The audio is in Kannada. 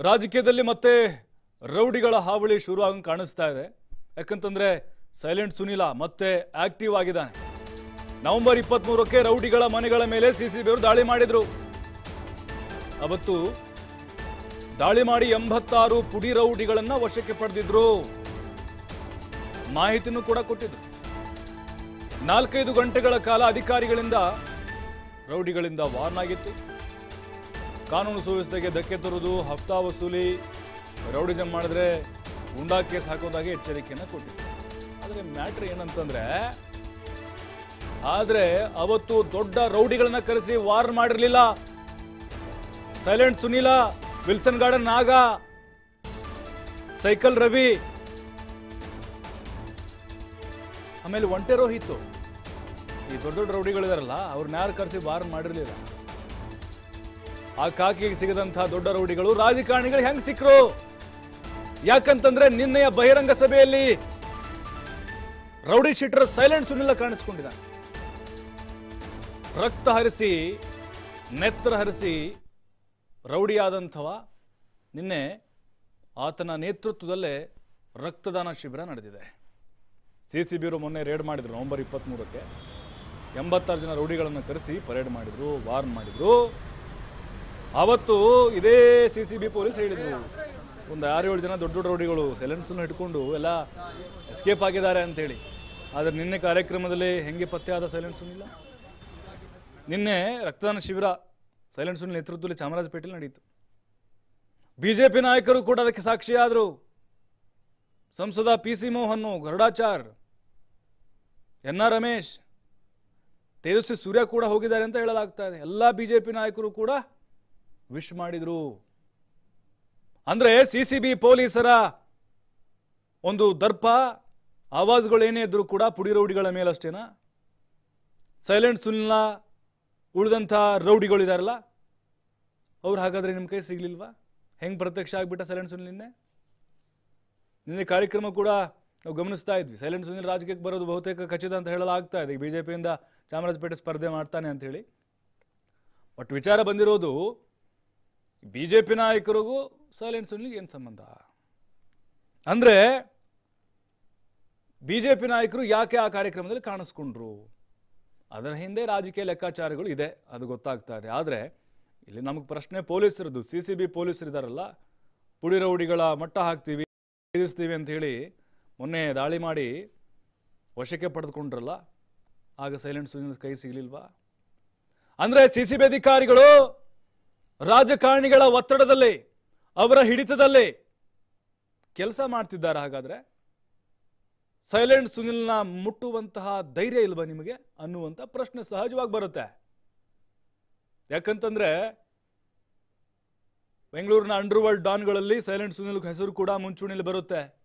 ರಾಜಕೀಯದಲ್ಲಿ ಮತ್ತೆ ರೌಡಿಗಳ ಹಾವಳಿ ಶುರು ಆಗಂಗೆ ಕಾಣಿಸ್ತಾ ಇದೆ ಯಾಕಂತಂದ್ರೆ ಸೈಲೆಂಟ್ ಸುನೀಲ ಮತ್ತೆ ಆಕ್ಟಿವ್ ಆಗಿದ್ದಾನೆ ನವೆಂಬರ್ ಇಪ್ಪತ್ಮೂರಕ್ಕೆ ರೌಡಿಗಳ ಮನೆಗಳ ಮೇಲೆ ಸಿಸಿಬಿಯವರು ದಾಳಿ ಮಾಡಿದ್ರು ಅವತ್ತು ದಾಳಿ ಮಾಡಿ ಎಂಬತ್ತಾರು ಪುಡಿ ರೌಡಿಗಳನ್ನ ವಶಕ್ಕೆ ಪಡೆದಿದ್ರು ಮಾಹಿತಿನೂ ಕೂಡ ಕೊಟ್ಟಿದ್ರು ನಾಲ್ಕೈದು ಗಂಟೆಗಳ ಕಾಲ ಅಧಿಕಾರಿಗಳಿಂದ ರೌಡಿಗಳಿಂದ ವಾರ್ನ್ ಆಗಿತ್ತು ಕಾನೂನು ಸುವ್ಯವಸ್ಥೆಗೆ ಧಕ್ಕೆ ತರುವುದು ಹಫ್ತಾ ವಸೂಲಿ ರೌಡಿಸಂ ಮಾಡಿದ್ರೆ ಗುಂಡಾ ಕೇಸ್ ಹಾಕೋದಾಗೆ ಎಚ್ಚರಿಕೆಯನ್ನು ಕೊಟ್ಟಿತ್ತು ಆದರೆ ಮ್ಯಾಟ್ರ್ ಏನಂತಂದ್ರೆ ಆದ್ರೆ ಅವತ್ತು ದೊಡ್ಡ ರೌಡಿಗಳನ್ನ ಕರೆಸಿ ವಾರ್ ಮಾಡಿರ್ಲಿಲ್ಲ silent Sunil Wilson Garden Naga cycle Ravi ಆಮೇಲೆ ಒಂಟೆ ರೋಹಿತ್ತು ಈ ದೊಡ್ಡ ದೊಡ್ಡ ರೌಡಿಗಳಿದಾರಲ್ಲ ಅವ್ರನ್ನ ಯಾರು ಕರೆಸಿ ವಾರ್ ಮಾಡಿರ್ಲಿಲ್ಲ ಆ ಕಾಕಿಗೆ ಸಿಗದಂತಹ ದೊಡ್ಡ ರೌಡಿಗಳು ರಾಜಕಾರಣಿಗಳು ಹೆಂಗ್ ಸಿಕ್ಕರು ಯಾಕಂತಂದ್ರೆ ನಿನ್ನೆಯ ಬಹಿರಂಗ ಸಭೆಯಲ್ಲಿ ರೌಡಿ ಶೀಟರ್ ಸೈಲೆಂಟ್ ಸುನಿಲ್ಲ ಕಾಣಿಸ್ಕೊಂಡಿದ್ದಾನೆ ರಕ್ತ ಹರಿಸಿ ನೆತ್ರ ಹರಿಸಿ ರೌಡಿಯಾದಂಥವ ನಿನ್ನೆ ಆತನ ನೇತೃತ್ವದಲ್ಲೇ ರಕ್ತದಾನ ಶಿಬಿರ ನಡೆದಿದೆ ಸಿ ಸಿ ಬ್ಯೂರೋ ಮೊನ್ನೆ ರೇಡ್ ಮಾಡಿದ್ರು ನವೆಂಬರ್ ಇಪ್ಪತ್ತ್ಮೂರಕ್ಕೆ ಎಂಬತ್ತಾರು ಜನ ರೌಡಿಗಳನ್ನು ಕರೆಸಿ ಪರೇಡ್ ಮಾಡಿದ್ರು ವಾರ್ನ್ ಮಾಡಿದ್ರು ಅವತ್ತು ಇದೇ ಸಿ ಸಿ ಬಿ ಪೊಲೀಸ್ ಹೇಳಿದ್ರು ಒಂದು ಆರು ಏಳು ಜನ ದೊಡ್ಡ ದೊಡ್ಡ ರೌಡಿಗಳು ಸೈಲೆನ್ಸನ್ನು ಇಟ್ಕೊಂಡು ಎಲ್ಲ ಎಸ್ಕೇಪ್ ಆಗಿದ್ದಾರೆ ಅಂತೇಳಿ ಆದರೆ ನಿನ್ನೆ ಕಾರ್ಯಕ್ರಮದಲ್ಲಿ ಹೆಂಗೆ ಪತ್ತೆ ಆದ ಸೈಲೆಂಟ್ ಸುನಿಲ್ಲ ನಿನ್ನೆ ರಕ್ತದಾನ ಶಿಬಿರ ಸೈಲೆಂಟ್ ಸುನಿಲ್ ನೇತೃತ್ವದಲ್ಲಿ ಚಾಮರಾಜಪೇಟೆಯಲ್ಲಿ ನಡೆಯಿತು ಬಿಜೆಪಿ ನಾಯಕರು ಕೂಡ ಅದಕ್ಕೆ ಸಾಕ್ಷಿಯಾದರು ಸಂಸದ P C Mohan Garudachar N R Ramesh Tejasvi Surya ಕೂಡ ಹೋಗಿದ್ದಾರೆ ಅಂತ ಹೇಳಲಾಗ್ತಾ ಇದೆ ಎಲ್ಲ ಬಿಜೆಪಿ ನಾಯಕರು ಕೂಡ ವಿಶ್ ಮಾಡಿದ್ರು ಅಂದ್ರೆ ಸಿ ಸಿ ಬಿ ಪೊಲೀಸರ ಒಂದು ದರ್ಪ ಆವಾಜ್ಗಳು ಏನೇ ಇದ್ರೂ ಕೂಡ ಪುಡಿ ರೌಡಿಗಳ ಮೇಲಷ್ಟೇನಾ ಸೈಲೆಂಟ್ ಸುನಿಲ್ನ ಉಳಿದಂಥ ರೌಡಿಗಳಿದಾರಲ್ಲ ಅವ್ರು ಹಾಗಾದ್ರೆ ನಿಮ್ಮ ಕೈ ಸಿಗ್ಲಿಲ್ವಾ ಹೆಂಗ್ ಪ್ರತ್ಯಕ್ಷ ಆಗ್ಬಿಟ್ಟ ಸೈಲೆಂಟ್ ಸುನಿಲ್ ನಿನ್ನೆ ನಿನ್ನೆ ಕಾರ್ಯಕ್ರಮ ಕೂಡ ನಾವು ಗಮನಿಸ್ತಾ ಇದ್ವಿ ಸೈಲೆಂಟ್ ಸುನಿಲ್ ರಾಜಕೀಯಕ್ಕೆ ಬರೋದು ಬಹುತೇಕ ಖಚಿತ ಅಂತ ಹೇಳಲಾಗ್ತಾ ಇದೆ ಬಿ ಜೆ ಪಿಯಿಂದ ಚಾಮರಾಜಪೇಟೆ ಸ್ಪರ್ಧೆ ಮಾಡ್ತಾನೆ ಅಂತ ಹೇಳಿ ಬಟ್ ವಿಚಾರ ಬಂದಿರೋದು ಬಿ ಜೆ ಪಿ ನಾಯಕರಿಗೂ ಸೈಲೆಂಟ್ ಸುನಿಲ್ಗೆ ಏನು ಸಂಬಂಧ ಅಂದ್ರೆ ಬಿ ಜೆ ಪಿ ನಾಯಕರು ಯಾಕೆ ಆ ಕಾರ್ಯಕ್ರಮದಲ್ಲಿ ಕಾಣಿಸ್ಕೊಂಡ್ರು ಅದರ ಹಿಂದೆ ರಾಜಕೀಯ ಲೆಕ್ಕಾಚಾರಗಳು ಇದೆ ಅದು ಗೊತ್ತಾಗ್ತಾ ಇದೆ ಆದರೆ ಇಲ್ಲಿ ನಮಗೆ ಪ್ರಶ್ನೆ ಪೊಲೀಸರದ್ದು ಸಿ ಸಿ ಬಿ ಪೊಲೀಸರು ಇದಾರಲ್ಲ ಪುಡಿ ರೌಡಿಗಳ ಮಟ್ಟ ಹಾಕ್ತೀವಿ ಎದುರಿಸ್ತೀವಿ ಅಂತ ಹೇಳಿ ಮೊನ್ನೆ ದಾಳಿ ಮಾಡಿ ವಶಕ್ಕೆ ಪಡೆದುಕೊಂಡ್ರಲ್ಲ ಆಗ ಸೈಲೆಂಟ್ ಸುನಿಲ್ ಕೈ ಸಿಗಲಿಲ್ವಾ ಅಂದ್ರೆ ಸಿ ಸಿ ಬಿ ಅಧಿಕಾರಿಗಳು ರಾಜಕಾರಣಿಗಳ ಒತ್ತಡದಲ್ಲಿ ಅವರ ಹಿಡಿತದಲ್ಲಿ ಕೆಲಸ ಮಾಡ್ತಿದ್ದಾರೆ ಹಾಗಾದ್ರೆ ಸೈಲೆಂಟ್ ಸುನಿಲ್ನ ಮುಟ್ಟುವಂತಹ ಧೈರ್ಯ ಇಲ್ವಾ ನಿಮಗೆ ಅನ್ನುವಂಥ ಪ್ರಶ್ನೆ ಸಹಜವಾಗಿ ಬರುತ್ತೆ ಯಾಕಂತಂದ್ರೆ ಬೆಂಗಳೂರಿನ ಅಂಡರ್ ವರ್ಲ್ಡ್ ಡಾನ್ಗಳಲ್ಲಿ ಸೈಲೆಂಟ್ ಸುನಿಲ್ ಹೆಸರು ಕೂಡ ಮುಂಚೂಣಿಯಲ್ಲಿ ಬರುತ್ತೆ